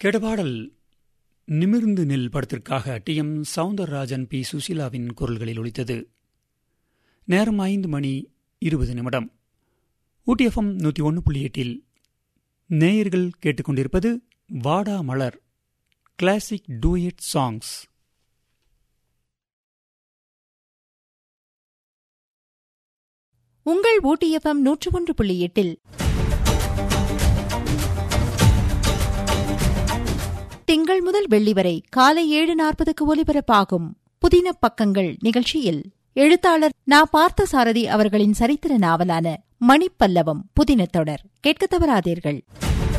கெடபாடல் நிமிர்ந்து நில் படத்திற்காக T M Soundararajan P சுசீலாவின் குரல்களில் ஒலித்தது நேரம் ஐந்து மணி இருபது நிமிடம் ஊட்டிஎஃப்எம் நூற்றி ஒன்று புள்ளி எட்டில் நேயர்கள் கேட்டுக்கொண்டிருப்பது வாடா மலர் கிளாசிக் டூயட் சாங்ஸ் உங்கள் ஊட்டிஎஃப்எம் நூற்று ஒன்று புள்ளி எட்டில் திங்கள் முதல் வெள்ளி வரை காலை ஏழு நாற்பதுக்கு ஒலிபரப்பாகும் புதின பக்கங்கள் நிகழ்ச்சியில் எழுத்தாளர் நா பார்த்தசாரதி அவர்களின் சரித்திர நாவலான மணிப்பல்லவம் புதின தொடர் கேட்க தவறாதீர்கள்